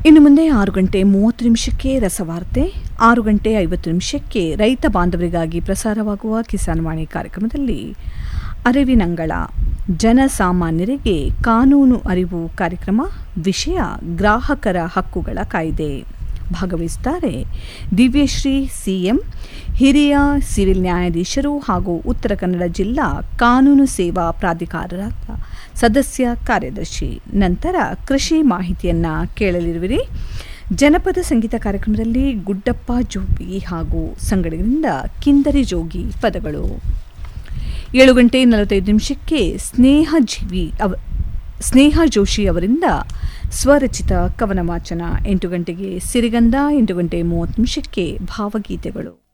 ಇನ್ನು ಮುಂದೆ ಆರು ಗಂಟೆ ಮೂವತ್ತು ನಿಮಿಷಕ್ಕೆ ರಸವಾರ್ತೆ ಆರು ಗಂಟೆ ಐವತ್ತು ನಿಮಿಷಕ್ಕೆ ರೈತ ಬಾಂಧವರಿಗಾಗಿ ಪ್ರಸಾರವಾಗುವ ಕಿಸಾನ್ ವಾಣಿ ಕಾರ್ಯಕ್ರಮದಲ್ಲಿ ಅರಿವಿನಂಗಳ ಜನಸಾಮಾನ್ಯರಿಗೆ ಕಾನೂನು ಅರಿವು ಕಾರ್ಯಕ್ರಮ ವಿಷಯ ಗ್ರಾಹಕರ ಹಕ್ಕುಗಳ ಕಾಯ್ದೆ ಭಾಗವಹಿಸುತ್ತಾರೆ ದಿವ್ಯಶ್ರೀ ಸಿಎಂ ಹಿರಿಯ ಸಿವಿಲ್ ನ್ಯಾಯಾಧೀಶರು ಹಾಗೂ ಉತ್ತರ ಕನ್ನಡ ಜಿಲ್ಲಾ ಕಾನೂನು ಸೇವಾ ಪ್ರಾಧಿಕಾರದ ಸದಸ್ಯ ಕಾರ್ಯದರ್ಶಿ ನಂತರ ಕೃಷಿ ಮಾಹಿತಿಯನ್ನು ಕೇಳಲಿರುವಿರಿ ಜನಪದ ಸಂಗೀತ ಕಾರ್ಯಕ್ರಮದಲ್ಲಿ ಗುಡ್ಡಪ್ಪ ಜೋಗಿ ಹಾಗೂ ಸಂಗಡಿಗರಿಂದ ಕಿಂದರಿ ಜೋಗಿ ಪದಗಳು ಏಳು ಗಂಟೆ ನಲವತ್ತೈದು ನಿಮಿಷಕ್ಕೆ ಸ್ನೇಹ ಜೀವಿ ಅವ ಸ್ನೇಹ ಜೋಶಿ ಅವರಿಂದ ಸ್ವರಚಿತ ಕವನ ವಾಚನ ಎಂಟು ಗಂಟೆಗೆ ಸಿರಿಗಂಧ ಎಂಟು ಗಂಟೆ ಮೂವತ್ತು ನಿಮಿಷಕ್ಕೆ ಭಾವಗೀತೆಗಳು